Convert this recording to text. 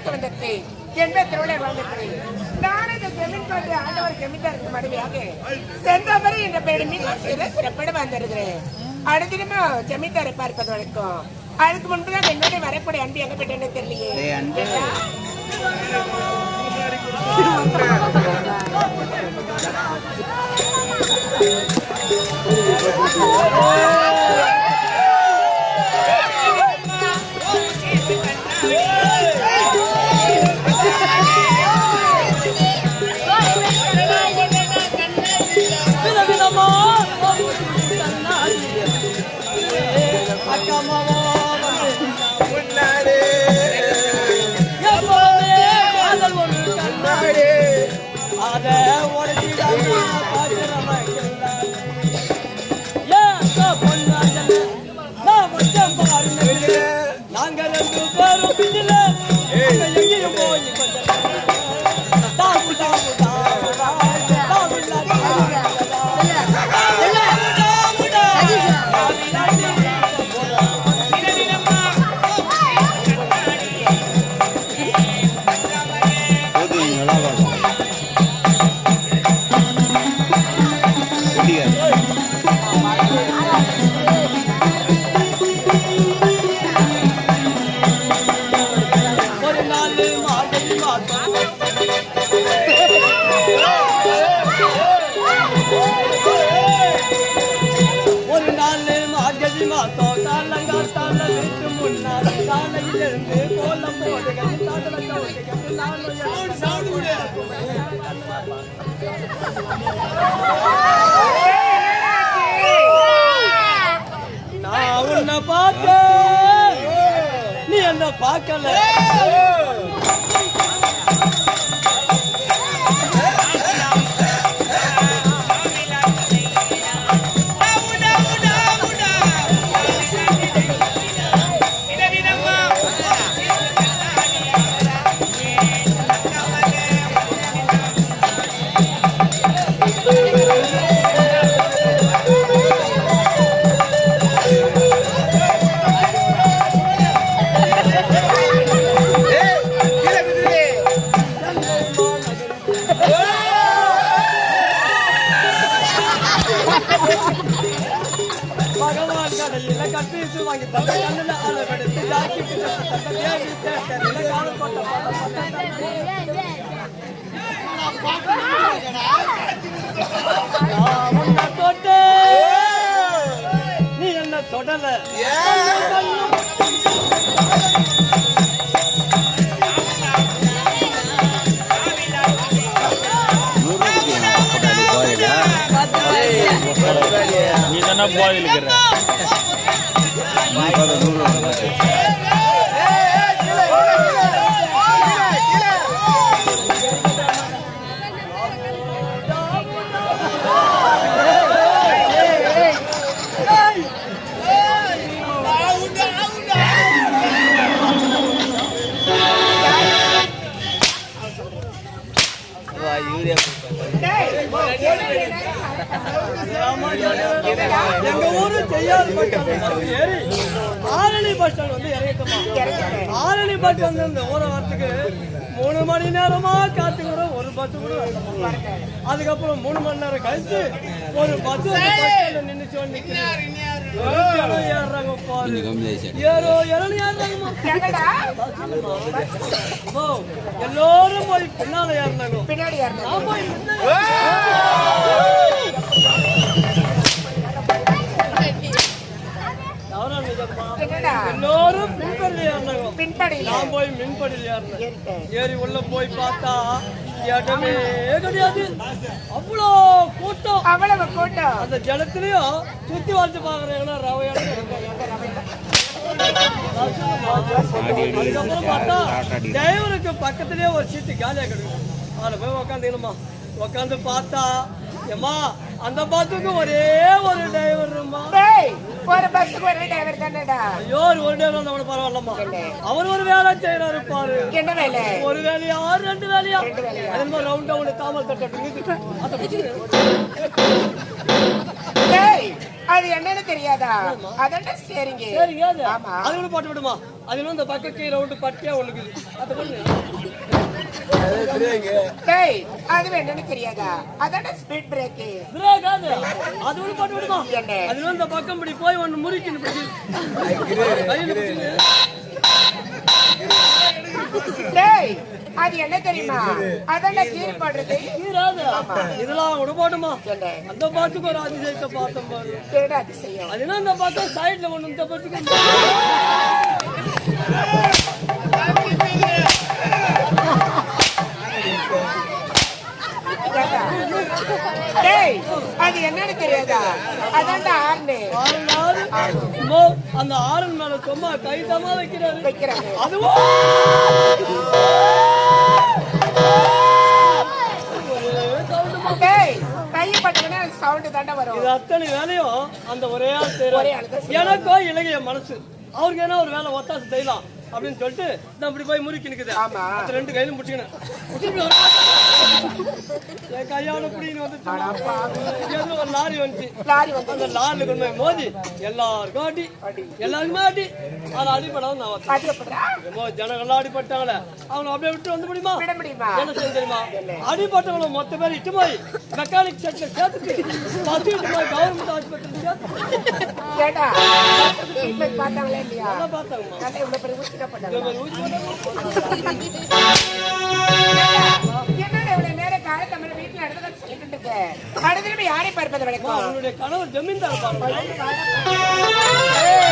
பார்க்க வந்திருக்கிறேன் எந்த திருவிழா வந்திருக்கிறேன் நான் இந்த ஜமீன் காட்டு ஆண்டவர் ஜமீன்தாருக்கு மனைவியாக செந்தாமரை என்ற பெயர் மிக சிற சிறப்பட வந்திருக்கிறேன் அடுத்தினமா ஜமீன்தாரை பார்ப்பது வழக்கம் அதுக்கு முன்புதான் என்னுடைய வரக்கூடிய அன்பு எங்க போயிட்டேன்னு தெரியலையே டேய், அன்பு. விதவிதமா கண்ணாடி அக்கம்மாவோ எப்போதே காதல் ஒரு கண்ணாடி அத உடச்சிடாம பார்க்கிறவன் கில்லாடி. ஏன் அக்கா பொண்ணாங்கன்னு நான் வச்சேன் பாரு நெஞ்சில. நாங்க ரெண்டு பேரும் பின்னில அங்க எங்கேயும் போய் கொஞ்சம் தாவு தாவு தாவு தாவு தாவு போது நீ நல்லா பார்க்கணும் குடிகார ஒரு நாள் மார்கழி மாதம் ஒரு நாள் மார்கழி மாதம் காலங்காத்தால வீட்டு முன்னால் காலையில் இருந்து கோலம் போடுகிறது தாத்தல சவுடுகிறது நானும் சவுடு நான் உன்னை பார்த்தேன் நீ என்ன பார்க்கல பகவான் கடலில கட்டீசு வாங்கி தந்த கண்ணுல அளவெடுத்து ஜாக்கிட்டு தந்த தேவி தேட்டரில காலம் கொட்ட நான் உன்னை தொட்டேன். நீ என்ன தொடல நூறு ரூபாய்க்கு போட்டாలి கோயில நீ தானே போயில் இருக்கிற நூறு ரூபாய் எங்க ஊரு செய்யாறு பஸ் ஸ்டாண்ட் வந்து ஏறி ஆரணி பஸ் ஸ்டாண்ட் வந்து இறங்கிட்டோமா ஆரணி பஸ் ஸ்டாண்ட் இந்த ஊரை வரத்துக்கு மூணு மணி நேரமா காத்துக்கிறோம் ஒரு பஸ் கூட வரல. அதுக்கப்புறம் மூணு மணி நேரம் கழிச்சு ஒரு பஸ் நின்னுச்சு நிக்கிறேன் ஏறுறாங்க பாரு ஏறோ இறனு ஏறுறாங்கம்மா எங்கடா ஓ, எல்லாரும் போய் பின்னால ஏறினாங்க பின்னாடி ஏறணும் நான் போய் முன்னாடி தவறா நிஜம்மா. என்னடா எல்லாரும் மின்படியில் ஏறினாங்க பின்படியில நான் போய் மின்படியில் ஏறினேன் ஏறிட்டேன். ஏறி உள்ள போய் பார்த்தா இடமே கிடையாது அவ்வளோ கூட்டம் அவ்வளவு கூட்டம் அந்த ஜலத்திலையும் சுத்தி வந்து பாக்குறாங்கன்னா ரவையோட அதுக்கப்புறம் பார்த்தா டிரைவருக்கு பக்கத்துலயே ஒரு சீட்டு காலியா கிடக்கும் அதுல போய் உக்காந்துக்கணுமா உக்காந்து பார்த்தா ஏம்மா அந்த பஸ்ஸுக்கு ஒரே ஒரு டிரைவர்மா டேய் ஒரு பஸ்ஸுக்கு ஒரு டிரைவர் தானடா ஐயோ ஒரு ஒரு டிரைவர் வந்தா கூட பரவாயில்லம்மா அவர் ஒரு வேலை செய்யறாரு பாரு என்ன வேலை ஒரு வேலையா ரெண்டு வேலையா அது மாதிரி ரவுண்ட் ரவுண்ட் தாமல் தட்டு அதை பிடிச்சு டேய் அது என்னன்னு தெரியாதா அதான்டா சரிங்க சரிங்க அது ஆமா அது கூட போட்டு விடுமா அது இன்னும் இந்த பக்க கீரை விட்டு பட்டியா ஒண்ணுக்கு அது பண்ணு டேய் அது என்னன்னு தெரியாதா அதான்டா ஸ்பீட் பிரேக் பிரேக் அது அது கூட போட்டு விடுமா என்ன? அது இன்னும் இந்த பக்கம் இப்படி போய் ஒண்ணு முறிக்கின்னு பிடிச்சி கையில பிடிச்சின்னு டேய் அது என்ன தெரியுமா அதான்டா கீழ் போடுறது கீரை அது இதெல்லாம் கூட போட்டுமா என்ன அந்த பாட்டுக்கு ஒரு அதிசயத்தை பார்த்தோம் பாரு தேட அதிசயம் அது என்ன இந்த பக்கம் சைடுல ஒண்ணு இந்த பட்டுக்கு ஏண்டா? டேய் அது என்னன்னு தெரியாதா அதான்டா ஆர்னு ஆறு நாள் மோ, அந்த ஆரன் மேல சும்மா கைதமா வைக்கிறாரு வைக்கிறாங்க அதுவும் ஒரே sound மா. டேய் கை பட்டுக்கினா சவுண்ட் தாண்டா வரும் இது அத்தனை வேலையும் அந்த ஒரே ஆள் ஒரே செய்யறாரு ஆளு தான் எனக்கும் இலங்கைய மனசு அவருக்கு என்ன ஒரு வேலை ஒத்தாசு செய்யலாம் அப்படின்னு சொல்லிட்டு நான் இப்படி போய் முறுக்கி நிக்குது ஆமா. மத்த ரெண்டு கையிலும் பிடிச்சிக்கினேன் என் கையால பிடின்னு வந்துச்சு ஏதோ ஒரு லாரி வந்துச்சு லாரி வந்து அந்த லாரில கொண்டு போய் மோதி எல்லாருக்கும் அடி எல்லாருக்குமே அடி அது அடிப்படாம நான் வந்தேன். அது எப்படிடா என்னமோ ஜனங்கள்லாம் அடிபட்டாங்களே அவங்க அப்படியே விட்டு வந்து முடியுமா விட முடியுமா என்ன செய்ய தெரியுமா அடிபட்டவங்களை மொத்த பேர் இட்டு போய் மெக்கானிக் செட்ல சேர்த்துட்டு பத்து இட்டு போய் கவர்மெண்ட் ஆஸ்பத்திரி சேர்த்து ஏடா இப்ப பார்த்தாங்களே இல்லையா நல்லா பார்த்தாங்கம்மா நல்லா இவ்வளவு பெரிய ஊசி தான் போட்டாங்க இந்த மாதிரி ஊசி போட்டாங்க. என்னடா இவ்வளவு நேரம் காலத்தை நம்ம வீட்டுல நடந்ததை சொல்லிக்கிட்டு இருக்க அடுத்த யாரை பார்ப்பது வழக்கம் அவனுடைய கணவர் ஜமீன்தார் பாருங்க